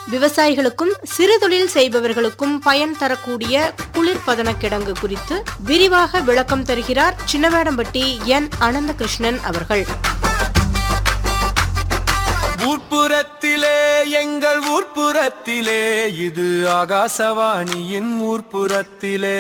விவசாயிகளுக்கும் சிறு தொழில் செய்பவர்களுக்கும் பயன் தரக்கூடிய குளிர்பதன கிடங்கு குறித்து விரிவாக விளக்கம் தருகிறார் சின்னவேடம்பட்டி என் அனந்தகிருஷ்ணன் அவர்கள் ஊர்ப்புறத்திலே எங்கள் ஊர்ப்புறத்திலே இது ஆகாசவாணியின் ஊர்ப்புறத்திலே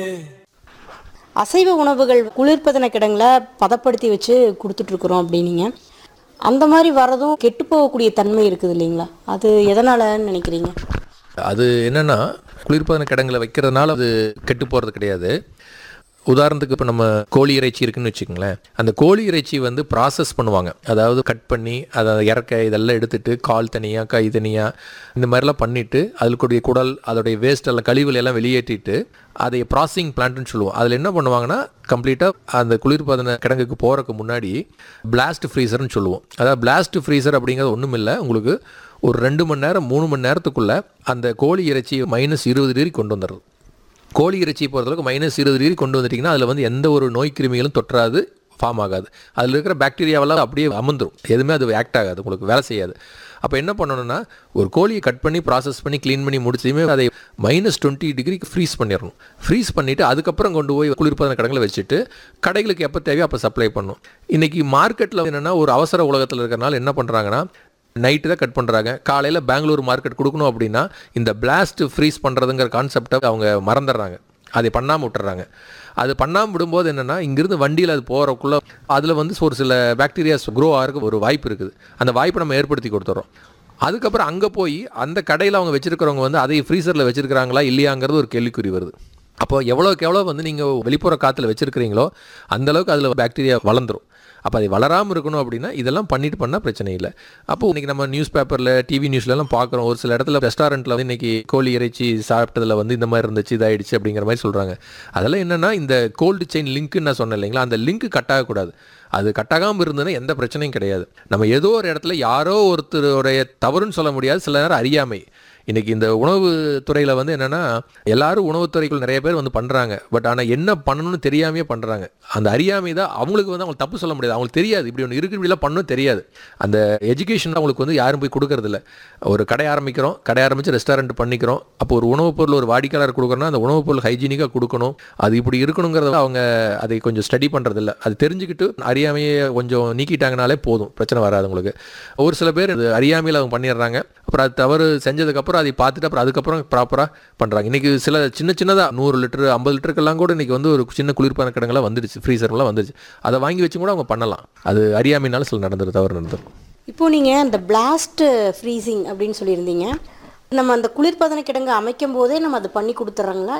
அசைவ உணவுகள் குளிர்பதன கிடங்குல பதப்படுத்தி வச்சு கொடுத்துட்ருக்குறோம் அப்படின்னீங்க அந்த மாதிரி வரதும் கெட்டு போகக்கூடிய தன்மை இருக்குது இல்லைங்களா அது எதனாலன்னு நினைக்கிறீங்க அது என்னன்னா குளிர்பதன கிடங்குல வைக்கிறதுனால அது கெட்டு போகிறது கிடையாது உதாரணத்துக்கு இப்போ நம்ம கோழி இறைச்சி இருக்குன்னு வச்சுக்கோங்களேன் அந்த கோழி இறைச்சி வந்து ப்ராசஸ் பண்ணுவாங்க அதாவது கட் பண்ணி அதை இறக்க இதெல்லாம் எடுத்துட்டு கால் தனியாக கை தனியாக இந்த மாதிரிலாம் பண்ணிவிட்டு அதுக்குடைய குடல் அதோடைய வேஸ்ட் எல்லாம் கழிவுகள் எல்லாம் வெளியேற்றிட்டு அதை ப்ராசஸிங் பிளான்ட்னு சொல்லுவோம் அதில் என்ன பண்ணுவாங்கன்னா கம்ப்ளீட்டாக அந்த குளிர்பதன கிடங்குக்கு போகிறதுக்கு முன்னாடி பிளாஸ்ட் ஃப்ரீசர்னு சொல்லுவோம் அதாவது பிளாஸ்ட் ஃப்ரீசர் அப்படிங்கிறது ஒன்றும் இல்லை உங்களுக்கு ஒரு ரெண்டு மணி நேரம் மூணு மணி நேரத்துக்குள்ளே அந்த கோழி இறைச்சி மைனஸ் இருபது டிகிரி கொண்டு வந்துடுறது கோழி இறைச்சி பொறுத்தளவுக்கு மைனஸ் இருபது டிகிரி கொண்டு வந்துட்டிங்கன்னா அதில் வந்து எந்த ஒரு நோய் கிருமிகளும் தொற்றாது ஃபார்ம் ஆகாது அதில் இருக்கிற பாக்டீரியாவெல்லாம் அப்படியே அமர்ந்துடும் எதுவுமே அது ஆக்ட் ஆகாது உங்களுக்கு வேலை செய்யாது அப்போ என்ன பண்ணணும்னா ஒரு கோழியை கட் பண்ணி ப்ராசஸ் பண்ணி க்ளீன் பண்ணி முடிச்சதுமே அதை மைனஸ் டுவெண்ட்டி டிகிரிக்கு ஃப்ரீஸ் பண்ணிடணும் ஃப்ரீஸ் பண்ணிவிட்டு அதுக்கப்புறம் கொண்டு போய் குளிர்பதன கடங்களை வச்சுட்டு கடைகளுக்கு எப்போ தேவையோ அப்போ சப்ளை பண்ணணும் இன்றைக்கி மார்க்கெட்டில் என்னென்னா ஒரு அவசர உலகத்தில் இருக்கிறனால என்ன பண்ணுறாங்கன்னா நைட்டு தான் கட் பண்ணுறாங்க காலையில் பெங்களூர் மார்க்கெட் கொடுக்கணும் அப்படின்னா இந்த பிளாஸ்ட் ஃப்ரீஸ் பண்ணுறதுங்கிற கான்செப்டை அவங்க மறந்துடுறாங்க அதை பண்ணாமல் விட்டுறாங்க அது பண்ணாமல் விடும்போது என்னென்னா இங்கேருந்து வண்டியில் அது போகிறக்குள்ள அதில் வந்து ஒரு சில பாக்டீரியாஸ் க்ரோ ஆகிறதுக்கு ஒரு வாய்ப்பு இருக்குது அந்த வாய்ப்பை நம்ம ஏற்படுத்தி கொடுத்துறோம் அதுக்கப்புறம் அங்கே போய் அந்த கடையில் அவங்க வச்சுருக்கிறவங்க வந்து அதை ஃப்ரீசரில் வச்சுருக்கிறாங்களா இல்லையாங்கிறது ஒரு கேள்விக்குறி வருது அப்போ எவ்வளோக்கு எவ்வளோ வந்து நீங்கள் வெளிப்புற காற்றுல வச்சுருக்கிறீங்களோ அந்தளவுக்கு அதில் பாக்டீரியா வளர்ந்துரும் அப்போ அது வளராமல் இருக்கணும் அப்படின்னா இதெல்லாம் பண்ணிட்டு பண்ணால் பிரச்சனை இல்லை அப்போ இன்றைக்கி நம்ம நியூஸ் பேப்பரில் டிவி நியூஸ்லலாம் பார்க்குறோம் ஒரு சில இடத்துல ரெஸ்டாரண்ட்டில் வந்து இன்றைக்கி கோழி இறைச்சி சாப்பிட்டதில் வந்து இந்த மாதிரி இருந்துச்சு இதாயிடுச்சு அப்படிங்கிற மாதிரி சொல்கிறாங்க அதெல்லாம் என்னென்னா இந்த கோல்டு செயின் லிங்க்குன்னு நான் சொன்னேன் இல்லைங்களா அந்த லிங்க் கட் ஆகக்கூடாது அது கட்டாகாமல் இருந்ததுன்னா எந்த பிரச்சனையும் கிடையாது நம்ம ஏதோ ஒரு இடத்துல யாரோ ஒருத்தருடைய தவறுன்னு சொல்ல முடியாது சில நேரம் அறியாமை இன்றைக்கி இந்த உணவு துறையில் வந்து என்னென்னா எல்லாரும் உணவுத்துறைக்குள் நிறைய பேர் வந்து பண்ணுறாங்க பட் ஆனால் என்ன பண்ணணும்னு தெரியாமையே பண்ணுறாங்க அந்த அறியாமை தான் அவங்களுக்கு வந்து அவங்களுக்கு தப்பு சொல்ல முடியாது அவங்களுக்கு தெரியாது இப்படி ஒன்று இருக்கு இப்படிலாம் பண்ணணும் தெரியாது அந்த எஜுகேஷன் அவங்களுக்கு வந்து யாரும் போய் கொடுக்கறதில்ல ஒரு கடை ஆரம்பிக்கிறோம் கடை ஆரம்பித்து ரெஸ்டாரண்ட் பண்ணிக்கிறோம் அப்போ ஒரு உணவுப் பொருள் ஒரு வாடிக்கையாளர் கொடுக்குறோன்னா அந்த உணவுப் பொருள் ஹைஜீனிக்காக கொடுக்கணும் அது இப்படி இருக்கணுங்கிறத அவங்க அதை கொஞ்சம் ஸ்டடி பண்ணுறதில்ல அது தெரிஞ்சுக்கிட்டு அறியாமையை கொஞ்சம் நீக்கிட்டாங்கனாலே போதும் பிரச்சனை வராது உங்களுக்கு ஒரு சில பேர் அது அறியாமையில் அவங்க பண்ணிடுறாங்க அப்புறம் அது தவறு செஞ்சதுக்கப்புறம் அதை பார்த்துட்டு அப்புறம் அதுக்கப்புறம் ப்ராப்பராக பண்ணுறாங்க இன்றைக்கி சில சின்ன சின்னதாக நூறு லிட்டரு ஐம்பது லிட்டருக்கெல்லாம் கூட இன்றைக்கி வந்து ஒரு சின்ன குளிர்பான கிடங்கெல்லாம் வந்துடுச்சு ஃப்ரீசர்லாம் வந்துடுச்சு அதை வாங்கி வச்சு கூட அவங்க பண்ணலாம் அது அறியாமைனால சில நடந்துரு தவறு நடந்துரும் இப்போ நீங்கள் அந்த பிளாஸ்ட் ஃப்ரீசிங் அப்படின்னு சொல்லியிருந்தீங்க நம்ம அந்த குளிர்பதன கிடங்கு அமைக்கும் போதே நம்ம அதை பண்ணி கொடுத்துட்றாங்களா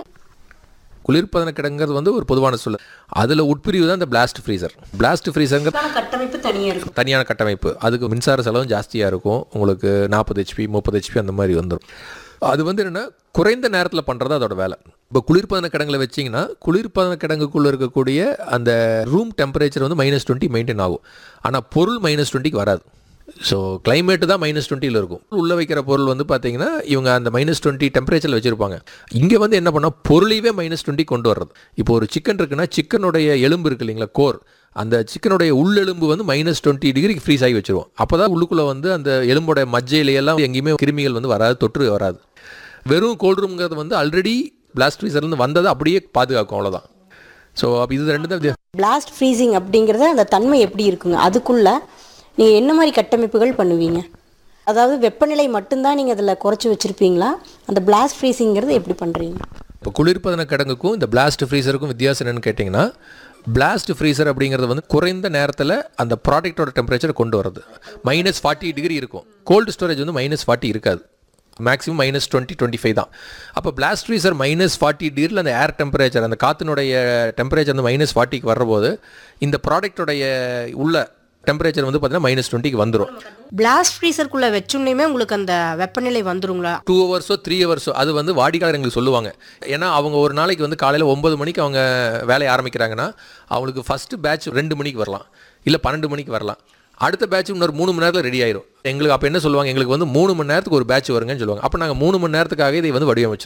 குளிர்பதன கிடங்கிறது வந்து ஒரு பொதுவான சொல் அதில் உட்பிரிவு தான் இந்த பிளாஸ்ட் ஃப்ரீசர் பிளாஸ்ட் ஃப்ரீசருங்க கட்டமைப்பு தனியாக இருக்கும் தனியான கட்டமைப்பு அதுக்கு மின்சார செலவும் ஜாஸ்தியாக இருக்கும் உங்களுக்கு நாற்பது ஹெச்பி முப்பது ஹெச்பி அந்த மாதிரி வந்துடும் அது வந்து என்னென்னா குறைந்த நேரத்தில் பண்ணுறது அதோட வேலை இப்போ குளிர்பதன கிடங்குல வச்சிங்கன்னா குளிர்பதன கிடங்குக்குள்ளே இருக்கக்கூடிய அந்த ரூம் டெம்பரேச்சர் வந்து மைனஸ் டுவெண்ட்டி மெயின்டைன் ஆகும் ஆனால் பொருள் மைனஸ் டுவெண்ட்டிக்கு வராது ஸோ climate தான் மைனஸ் டுவெண்ட்டியில் இருக்கும் உள்ளே வைக்கிற பொருள் வந்து பார்த்தீங்கன்னா இவங்க அந்த மைனஸ் டுவெண்ட்டி டெம்பரேச்சரில் வச்சுருப்பாங்க இங்கே வந்து என்ன பண்ணால் பொருளையவே மைனஸ் டுவெண்ட்டி கொண்டு வர்றது இப்போ ஒரு சிக்கன் இருக்குன்னா சிக்கனுடைய எலும்பு இருக்கு இல்லைங்களா கோர் அந்த சிக்கனுடைய உள்ளெலும்பு வந்து மைனஸ் டுவெண்ட்டி டிகிரிக்கு ஃப்ரீஸ் ஆகி வச்சிருவோம் அப்போ தான் உள்ளுக்குள்ளே வந்து அந்த எலும்போட மஜ்ஜையிலையெல்லாம் எங்கேயுமே கிருமிகள் வந்து வராது தொற்று வராது வெறும் கோல்ட் ரூம்ங்கிறது வந்து ஆல்ரெடி பிளாஸ்ட் ஃப்ரீசர்லேருந்து வந்ததை அப்படியே பாதுகாக்கும் அவ்வளோதான் ஸோ அப்போ இது ரெண்டு தான் வித்தியாசம். பிளாஸ்ட் ஃப்ரீசிங் அப்படிங்கிறத அந்த தன்மை எப்படி இருக்குங்க அதுக்குள்ள நீங்கள் என்ன மாதிரி கட்டமைப்புகள் பண்ணுவீங்க அதாவது வெப்பநிலை மட்டும்தான் நீங்கள் அதில் குறைச்சி வச்சுருப்பீங்களா அந்த பிளாஸ்ட் ஃப்ரீசிங்கிறது எப்படி பண்ணுறீங்க இப்போ குளிர்பதன கிடங்குக்கும் இந்த பிளாஸ்ட் ஃப்ரீசருக்கும் வித்தியாசம் என்னன்னு கேட்டிங்கன்னா பிளாஸ்ட் ஃப்ரீசர் அப்படிங்கிறது வந்து குறைந்த நேரத்தில் அந்த ப்ராடக்ட்டோட டெம்பரேச்சர் கொண்டு வரது மைனஸ் ஃபார்ட்டி டிகிரி இருக்கும் கோல்டு ஸ்டோரேஜ் வந்து மைனஸ் ஃபார்ட்டி இருக்காது maximum minus twenty twenty five தான் அப்போ பிளாஸ்ட் ஃப்ரீசர் மைனஸ் ஃபார்ட்டி டிகிரியில் அந்த ஏர் டெம்பரேச்சர் அந்த காற்றினுடைய டெம்பரேச்சர் வந்து மைனஸ் ஃபார்ட்டிக்கு வர்றபோது இந்த ப்ராடக்ட்டோடைய உள்ள டெம்பரேச்சர் வந்து பார்த்தீங்கன்னா மைனஸ் டுவெண்ட்டிக்கு வந்துடும் பிளாஸ்ட் ஃப்ரீசருக்குள்ள வச்சுடனேயுமே உங்களுக்கு அந்த வெப்பநிலை வந்துருங்களா டூ ஹவர்ஸோ த்ரீ ஹவர்ஸோ அது வந்து வாடிக்கையாளர் எங்களுக்கு சொல்லுவாங்க ஏன்னா அவங்க ஒரு நாளைக்கு வந்து காலையில் ஒன்பது மணிக்கு அவங்க வேலையை ஆரம்பிக்கிறாங்கன்னா அவங்களுக்கு ஃபஸ்ட்டு பேட்ச் ரெண்டு மணிக்கு வரலாம் இல்லை பன்னெண்டு மணிக்கு வரலாம் அடுத்த பேட்ச் இன்னொரு மூணு மணி நேரத்தில் ரெடி ஆயிரும் எங்களுக்கு அப்போ என்ன சொல்லுவாங்க எங்களுக்கு வந்து மூணு மணி நேரத்துக்கு ஒரு பேட்ச் வருங்கன்னு சொல்லுவாங்க அப்போ நாங்கள் மூணு மணி நேரத்துக்காக இதை வந்து வடிவமைச்சிருவோம்